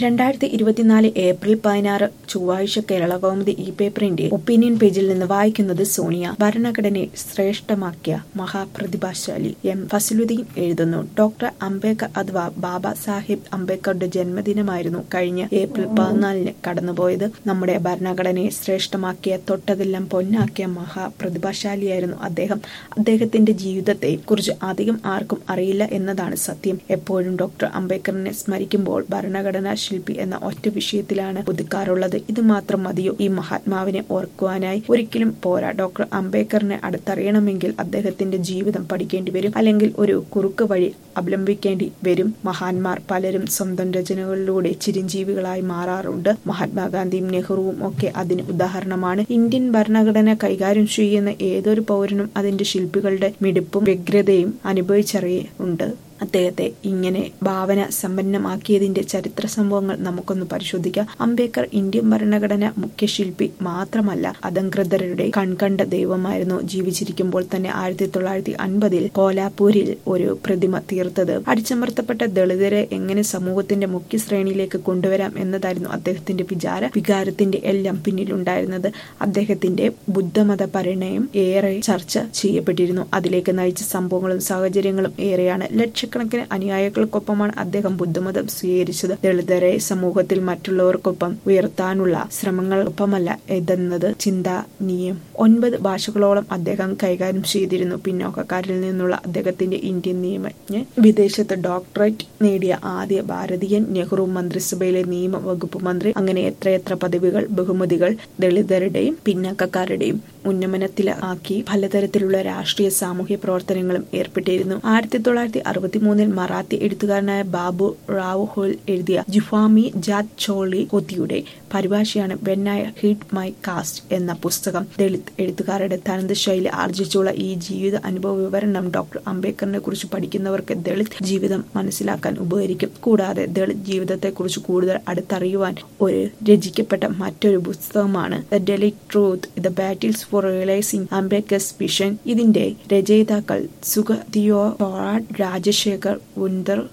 രണ്ടായിരത്തി ഇരുപത്തിനാല് ഏപ്രിൽ പതിനാറ് ചൊവ്വാഴ്ച കേരള കൗമുദി ഇ പേപ്പറിന്റെ ഒപ്പീനിയൻ പേജിൽ നിന്ന് വായിക്കുന്നത് സോണിയ ഭരണഘടനയെ ശ്രേഷ്ഠമാക്കിയ മഹാപ്രതിഭാശാലി എം ഫസലുദ്ദീൻ എഴുതുന്നു ഡോക്ടർ അംബേദ്കർ അഥവാ ബാബ സാഹിബ് അംബേദ്കറുടെ ജന്മദിനമായിരുന്നു കഴിഞ്ഞ ഏപ്രിൽ പതിനാലിന് കടന്നുപോയത് നമ്മുടെ ഭരണഘടനയെ ശ്രേഷ്ഠമാക്കിയ തൊട്ടതെല്ലാം പൊന്നാക്കിയ മഹാപ്രതിഭാശാലിയായിരുന്നു അദ്ദേഹം അദ്ദേഹത്തിന്റെ ജീവിതത്തെ കുറിച്ച് അധികം ആർക്കും അറിയില്ല എന്നതാണ് സത്യം എപ്പോഴും ഡോക്ടർ അംബേദ്കറിനെ സ്മരിക്കുമ്പോൾ ഭരണഘടനാ ശില്പി എന്ന ഒറ്റ വിഷയത്തിലാണ് ഒതുക്കാറുള്ളത് ഇത് മാത്രം മതിയോ ഈ മഹാത്മാവിനെ ഓർക്കുവാനായി ഒരിക്കലും പോരാ ഡോക്ടർ അംബേദ്കറിനെ അടുത്തറിയണമെങ്കിൽ അദ്ദേഹത്തിന്റെ ജീവിതം പഠിക്കേണ്ടി വരും അല്ലെങ്കിൽ ഒരു കുറുക്ക് വഴി അവലംബിക്കേണ്ടി വരും മഹാന്മാർ പലരും സ്വന്തം രചനകളിലൂടെ ചിരഞ്ജീവികളായി മാറാറുണ്ട് മഹാത്മാഗാന്ധിയും നെഹ്റുവും ഒക്കെ അതിന് ഉദാഹരണമാണ് ഇന്ത്യൻ ഭരണഘടന കൈകാര്യം ചെയ്യുന്ന ഏതൊരു പൗരനും അതിന്റെ ശില്പികളുടെ മിടുപ്പും വ്യഗ്രതയും അനുഭവിച്ചറിയുണ്ട് അദ്ദേഹത്തെ ഇങ്ങനെ ഭാവന സമ്പന്നമാക്കിയതിന്റെ ചരിത്ര സംഭവങ്ങൾ നമുക്കൊന്ന് പരിശോധിക്കാം അംബേദ്കർ ഇന്ത്യൻ ഭരണഘടന മുഖ്യശില്പി മാത്രമല്ല അധംകൃതരുടെ കൺകണ്ട ദൈവമായിരുന്നു ജീവിച്ചിരിക്കുമ്പോൾ തന്നെ ആയിരത്തി തൊള്ളായിരത്തി അൻപതിൽ കോലാപൂരിൽ ഒരു പ്രതിമ തീർത്തത് അടിച്ചമർത്തപ്പെട്ട ദളിതരെ എങ്ങനെ സമൂഹത്തിന്റെ മുഖ്യ ശ്രേണിയിലേക്ക് കൊണ്ടുവരാം എന്നതായിരുന്നു അദ്ദേഹത്തിന്റെ വിചാര വികാരത്തിന്റെ എല്ലാം പിന്നിലുണ്ടായിരുന്നത് അദ്ദേഹത്തിന്റെ ബുദ്ധമത പരിണയം ഏറെ ചർച്ച ചെയ്യപ്പെട്ടിരുന്നു അതിലേക്ക് നയിച്ച സംഭവങ്ങളും സാഹചര്യങ്ങളും ഏറെയാണ് ലക്ഷ ലക്ഷക്കണക്കിന് അനുയായികൾക്കൊപ്പമാണ് അദ്ദേഹം ബുദ്ധമതം സ്വീകരിച്ചത് ദളിതരെ സമൂഹത്തിൽ മറ്റുള്ളവർക്കൊപ്പം ഉയർത്താനുള്ള ശ്രമങ്ങൾക്കൊപ്പമല്ല ഇതെന്നത് ചിന്താനീയം ഒൻപത് ഭാഷകളോളം അദ്ദേഹം കൈകാര്യം ചെയ്തിരുന്നു പിന്നോക്കക്കാരിൽ നിന്നുള്ള അദ്ദേഹത്തിന്റെ ഇന്ത്യൻ നിയമജ്ഞൻ വിദേശത്ത് ഡോക്ടറേറ്റ് നേടിയ ആദ്യ ഭാരതീയൻ നെഹ്റു മന്ത്രിസഭയിലെ നിയമ വകുപ്പ് മന്ത്രി അങ്ങനെ എത്രയെത്ര പദവികൾ ബഹുമതികൾ ദളിതരുടെയും പിന്നാക്കക്കാരുടെയും ഉന്നമനത്തിലാക്കി പലതരത്തിലുള്ള രാഷ്ട്രീയ സാമൂഹ്യ പ്രവർത്തനങ്ങളും ഏർപ്പെട്ടിരുന്നു ആയിരത്തി തൊള്ളായിരത്തി അറുപത്തിമൂന്നിൽ മറാത്തി എഴുത്തുകാരനായ ബാബു റാവു ഹോൾ എഴുതിയ ജുഫാമി ജാത് ചോളി കൊത്തിയുടെ പരിഭാഷയാണ് when I hid my caste എന്ന പുസ്തകം ദളിത് എഴുത്തുകാരുടെ തനത് ശൈലി ആർജിച്ചുള്ള ഈ ജീവിത അനുഭവ വിവരണം ഡോക്ടർ അംബേദ്കറിനെ കുറിച്ച് പഠിക്കുന്നവർക്ക് ദളിത് ജീവിതം മനസ്സിലാക്കാൻ ഉപകരിക്കും കൂടാതെ ദളിത് ജീവിതത്തെക്കുറിച്ച് കൂടുതൽ അടുത്തറിയുവാൻ ഒരു രചിക്കപ്പെട്ട മറ്റൊരു പുസ്തകമാണ് the Dalit truth the battles for realising Ambedkar's vision ഇതിന്റെ രചയിതാക്കൾ സുഖദിയോ രാജശേഖർ ഉന്ദർ